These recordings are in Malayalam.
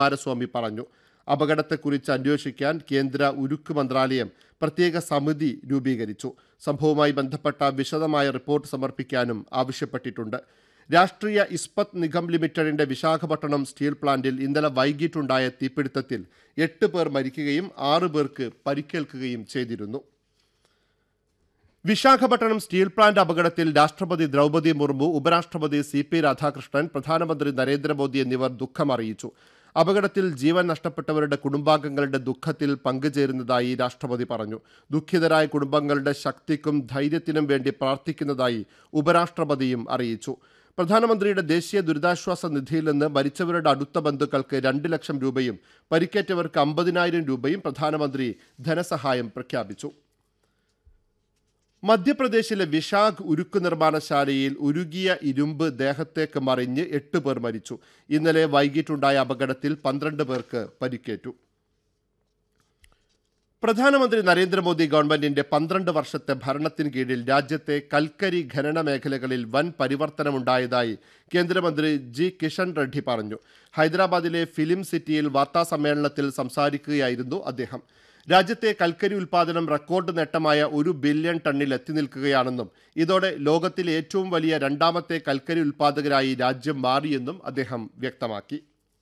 കുമാരസ്വാമി പറഞ്ഞു അപകടത്തെക്കുറിച്ച് അന്വേഷിക്കാൻ കേന്ദ്ര ഉരുക്ക് മന്ത്രാലയം പ്രത്യേക സമിതി രൂപീകരിച്ചു സംഭവവുമായി ബന്ധപ്പെട്ട വിശദമായ റിപ്പോർട്ട് സമർപ്പിക്കാനും ആവശ്യപ്പെട്ടിട്ടുണ്ട് രാഷ്ട്രീയ ഇസ്പത് നിഗം ലിമിറ്റഡിന്റെ വിശാഖപട്ടണം സ്റ്റീൽ പ്ലാന്റിൽ ഇന്നലെ വൈകിട്ടുണ്ടായ തീപിടുത്തത്തിൽ എട്ട് പേർ മരിക്കുകയും ആറ് പേർക്ക് പരിക്കേൽക്കുകയും ചെയ്തിരുന്നു വിശാഖപട്ടണം സ്റ്റീൽ പ്ലാന്റ് അപകടത്തിൽ രാഷ്ട്രപതി ദ്രൗപദി മുർമു ഉപരാഷ്ട്രപതി സി പി രാധാകൃഷ്ണൻ പ്രധാനമന്ത്രി നരേന്ദ്രമോദി എന്നിവർ ദുഃഖമറിയിച്ചു അപകടത്തിൽ ജീവൻ നഷ്ടപ്പെട്ടവരുടെ കുടുംബാംഗങ്ങളുടെ ദുഃഖത്തിൽ പങ്കുചേരുന്നതായി രാഷ്ട്രപതി പറഞ്ഞു ദുഃഖിതരായ കുടുംബങ്ങളുടെ ശക്തിക്കും ധൈര്യത്തിനും വേണ്ടി പ്രാർത്ഥിക്കുന്നതായി ഉപരാഷ്ട്രപതിയും അറിയിച്ചു പ്രധാനമന്ത്രിയുടെ ദേശീയ ദുരിതാശ്വാസ നിധിയിൽ നിന്ന് മരിച്ചവരുടെ അടുത്ത ബന്ധുക്കൾക്ക് രണ്ട് ലക്ഷം രൂപയും പരിക്കേറ്റവർക്ക് അമ്പതിനായിരം രൂപയും പ്രധാനമന്ത്രി ധനസഹായം പ്രഖ്യാപിച്ചു മധ്യപ്രദേശിലെ വിശാഖ് ഉരുക്ക് നിർമ്മാണശാലയിൽ ഉരുകിയ ഇരുമ്പ് ദേഹത്തേക്ക് മറിഞ്ഞ് എട്ട് പേർ മരിച്ചു ഇന്നലെ വൈകിട്ടുണ്ടായ അപകടത്തിൽ പന്ത്രണ്ട് പേർക്ക് പരിക്കേറ്റു പ്രധാനമന്ത്രി നരേന്ദ്രമോദി ഗവൺമെന്റിന്റെ പന്ത്രണ്ട് വർഷത്തെ ഭരണത്തിന് കീഴിൽ രാജ്യത്തെ കൽക്കരി ഖനന മേഖലകളിൽ വൻ പരിവർത്തനമുണ്ടായതായി കേന്ദ്രമന്ത്രി ജി കിഷൻ റെഡ്ഡി പറഞ്ഞു ഹൈദരാബാദിലെ ഫിലിം സിറ്റിയിൽ വാർത്താസമ്മേളനത്തിൽ സംസാരിക്കുകയായിരുന്നു അദ്ദേഹം രാജ്യത്തെ കൽക്കരി ഉൽപാദനം റെക്കോർഡ് നേട്ടമായ ഒരു ബില്യൺ ടണ്ണിൽ എത്തി നിൽക്കുകയാണെന്നും ഇതോടെ ലോകത്തിലെ ഏറ്റവും വലിയ രണ്ടാമത്തെ കൽക്കരി ഉൽപാദകരായി രാജ്യം മാറിയെന്നും അദ്ദേഹം വ്യക്തമാക്കി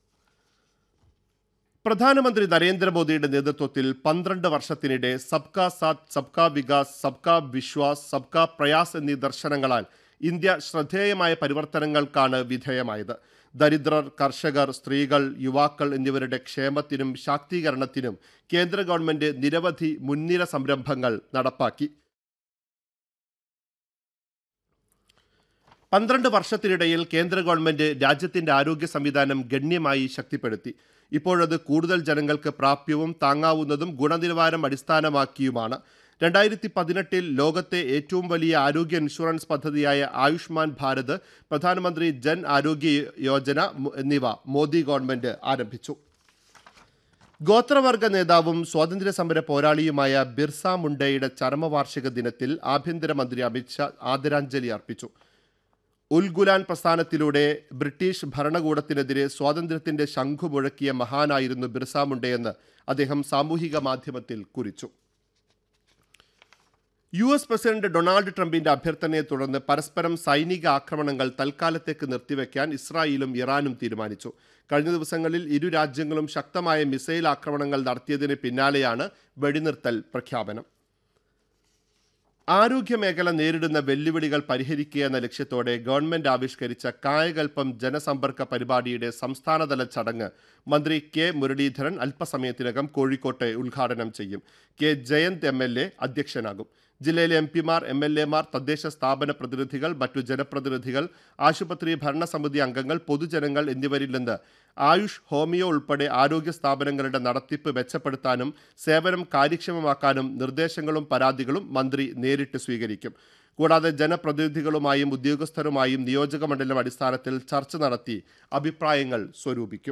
പ്രധാനമന്ത്രി നരേന്ദ്രമോദിയുടെ നേതൃത്വത്തിൽ പന്ത്രണ്ട് വർഷത്തിനിടെ സബ്കാ സാത്ത് സബ്കാ വികാസ് സബ്കാ വിശ്വാസ് സബ്കാ പ്രയാസ് എന്നീ ദർശനങ്ങളാൽ ഇന്ത്യ ശ്രദ്ധേയമായ പരിവർത്തനങ്ങൾക്കാണ് വിധേയമായത് ദരിദ്രർ കർഷകർ സ്ത്രീകൾ യുവാക്കൾ എന്നിവരുടെ ക്ഷേമത്തിനും ശാക്തീകരണത്തിനും കേന്ദ്ര ഗവൺമെന്റ് നിരവധി മുൻനിര സംരംഭങ്ങൾ നടപ്പാക്കി പന്ത്രണ്ട് വർഷത്തിനിടയിൽ കേന്ദ്ര ഗവൺമെന്റ് രാജ്യത്തിന്റെ ആരോഗ്യ സംവിധാനം ഗണ്യമായി ശക്തിപ്പെടുത്തി ഇപ്പോഴത് കൂടുതൽ ജനങ്ങൾക്ക് പ്രാപ്യവും താങ്ങാവുന്നതും ഗുണനിലവാരം അടിസ്ഥാനമാക്കിയുമാണ് രണ്ടായിരത്തി പതിനെട്ടിൽ ലോകത്തെ ഏറ്റവും വലിയ ആരോഗ്യ ഇൻഷുറൻസ് പദ്ധതിയായ ആയുഷ്മാൻ ഭാരത് പ്രധാനമന്ത്രി ജൻ ആരോഗ്യ യോജന എന്നിവ മോദി ഗവൺമെന്റ് ആരംഭിച്ചു ഗോത്രവർഗ നേതാവും സ്വാതന്ത്ര്യ സമര പോരാളിയുമായ ബിർസ മുണ്ടയുടെ ചരമവാർഷിക ദിനത്തിൽ ആഭ്യന്തരമന്ത്രി അമിത്ഷാ ആദരാഞ്ജലി അർപ്പിച്ചു ഉൽഗുലാൻ പ്രസ്ഥാനത്തിലൂടെ ബ്രിട്ടീഷ് ഭരണകൂടത്തിനെതിരെ സ്വാതന്ത്ര്യത്തിന്റെ ശംഖു മുഴക്കിയ മഹാനായിരുന്നു ബിർസ മുണ്ടയെന്ന് അദ്ദേഹം സാമൂഹിക മാധ്യമത്തിൽ കുറിച്ചു യു എസ് പ്രസിഡന്റ് ഡൊണാൾഡ് ട്രംപിന്റെ അഭ്യർത്ഥനയെ തുടർന്ന് പരസ്പരം സൈനിക ആക്രമണങ്ങൾ തൽക്കാലത്തേക്ക് നിർത്തിവെക്കാൻ ഇസ്രായേലും ഇറാനും തീരുമാനിച്ചു കഴിഞ്ഞ ദിവസങ്ങളിൽ ഇരു രാജ്യങ്ങളും ശക്തമായ മിസൈൽ ആക്രമണങ്ങൾ നടത്തിയതിന് പിന്നാലെയാണ് വെടിനിർത്തൽ പ്രഖ്യാപനം ആരോഗ്യ മേഖല നേരിടുന്ന വെല്ലുവിളികൾ പരിഹരിക്കുക എന്ന ലക്ഷ്യത്തോടെ ഗവൺമെന്റ് ആവിഷ്കരിച്ച കായകൽപ്പം ജനസമ്പർക്ക പരിപാടിയുടെ സംസ്ഥാനതല ചടങ്ങ് മന്ത്രി കെ മുരളീധരൻ അല്പസമയത്തിനകം കോഴിക്കോട്ട് ഉദ്ഘാടനം ചെയ്യും K Jayanth M L A അധ്യക്ഷനാകും ജില്ലയിലെ എം പിമാർ എം എൽ എമാർ തദ്ദേശ സ്ഥാപന പ്രതിനിധികൾ മറ്റു ജനപ്രതിനിധികൾ ആശുപത്രി ഭരണസമിതി അംഗങ്ങൾ പൊതുജനങ്ങൾ എന്നിവരിൽ നിന്ന് ആയുഷ് ഹോമിയോ ഉൾപ്പെടെ ആരോഗ്യ സ്ഥാപനങ്ങളുടെ നടത്തിപ്പ് മെച്ചപ്പെടുത്താനും സേവനം കാര്യക്ഷമമാക്കാനും നിർദ്ദേശങ്ങളും പരാതികളും മന്ത്രി നേരിട്ട് സ്വീകരിക്കും കൂടാതെ ജനപ്രതിനിധികളുമായും ഉദ്യോഗസ്ഥരുമായും നിയോജക മണ്ഡലം അടിസ്ഥാനത്തിൽ ചർച്ച നടത്തി അഭിപ്രായങ്ങൾ സ്വരൂപിക്കും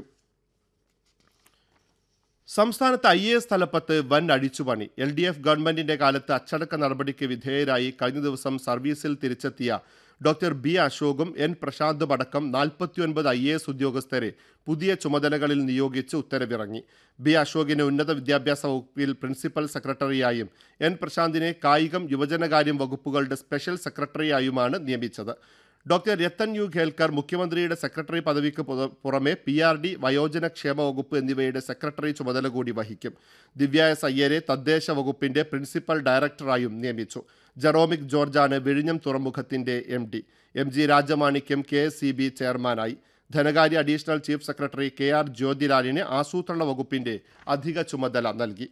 സംസ്ഥാനത്ത് ഐ എ എസ് തലപ്പത്ത് വൻ അഴിച്ചുപണി എൽ ഡി എഫ് ഗവൺമെന്റിന്റെ കാലത്ത് അച്ചടക്ക നടപടിക്ക് വിധേയരായി കഴിഞ്ഞ ദിവസം സർവീസിൽ തിരിച്ചെത്തിയ ഡോക്ടർ ബി അശോകും എൻ പ്രശാന്തും അടക്കം നാൽപ്പത്തിയൊൻപത് ഐ എ എസ് ഉദ്യോഗസ്ഥരെ പുതിയ ചുമതലകളിൽ നിയോഗിച്ച് ഉത്തരവിറങ്ങി ബി അശോകിനെ ഉന്നത വിദ്യാഭ്യാസ വകുപ്പിൽ പ്രിൻസിപ്പൽ സെക്രട്ടറിയായും എൻ പ്രശാന്തിനെ കായികം യുവജനകാര്യം വകുപ്പുകളുടെ സ്പെഷ്യൽ സെക്രട്ടറിയായുമാണ് നിയമിച്ചത് ഡോക്ടർ രത്തൻ യു ഖേൽക്കർ മുഖ്യമന്ത്രിയുടെ സെക്രട്ടറി പദവിക്ക് പുറ- പുറമെ പി ആർ ഡി വയോജന ക്ഷേമ വകുപ്പ് എന്നിവയുടെ സെക്രട്ടറി ചുമതല കൂടി വഹിക്കും ദിവ്യ എസ് അയ്യരെ തദ്ദേശ വകുപ്പിന്റെ പ്രിൻസിപ്പൽ ഡയറക്ടറായും നിയമിച്ചു ജെറോമിക് ജോർജാണ് വിഴിഞ്ഞം തുറമുഖത്തിന്റെ M D M G Rajamanikyam K S C B ചെയർമാനായി ധനകാര്യ additional chief secretary K R ജ്യോതിലാലിന് ആസൂത്രണ വകുപ്പിന്റെ അധിക ചുമതല നൽകി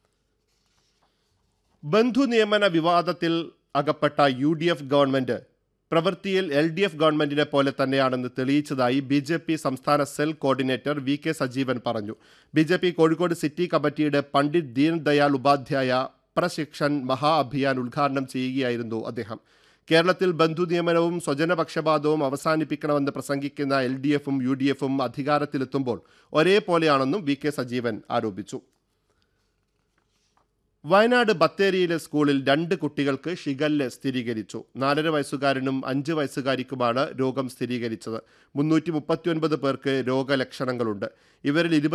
ബന്ധു നിയമന വിവാദത്തിൽ അകപ്പെട്ട യു ഡി എഫ് ഗവൺമെന്റ് പ്രവൃത്തിയിൽ എൽ ഡി എഫ് ഗവൺമെന്റിനെ പോലെ തന്നെയാണെന്ന് തെളിയിച്ചതായി ബി ജെ പി സംസ്ഥാന cell coordinator V K Sajeevan പറഞ്ഞു B J P Kozhikode city കമ്മിറ്റിയുടെ പണ്ഡിറ്റ് ദീൻ ദയാൽ ഉപാധ്യായ പ്രശിക്ഷൻ മഹാ അഭിയാൻ ഉദ്ഘാടനം ചെയ്യുകയായിരുന്നു അദ്ദേഹം കേരളത്തിൽ ബന്ധു നിയമനവും സ്വജനപക്ഷപാതവും അവസാനിപ്പിക്കണമെന്ന് പ്രസംഗിക്കുന്ന എൽ ഡി എഫും യു ഡി എഫും അധികാരത്തിലെത്തുമ്പോൾ ഒരേപോലെയാണെന്നും വി കെ സജീവൻ ആരോപിച്ചു വയനാട് ബത്തേരിയിലെ സ്കൂളിൽ രണ്ട് കുട്ടികൾക്ക് ഷിഗല്ല സ്ഥിരീകരിച്ചു നാലര വയസ്സുകാരനും അഞ്ച് വയസ്സുകാരിക്കുമാണ് രോഗം സ്ഥിരീകരിച്ചത് മുന്നൂറ്റി മുപ്പത്തിയൊൻപത് പേർക്ക് രോഗലക്ഷണങ്ങളുണ്ട് ഇവരിൽ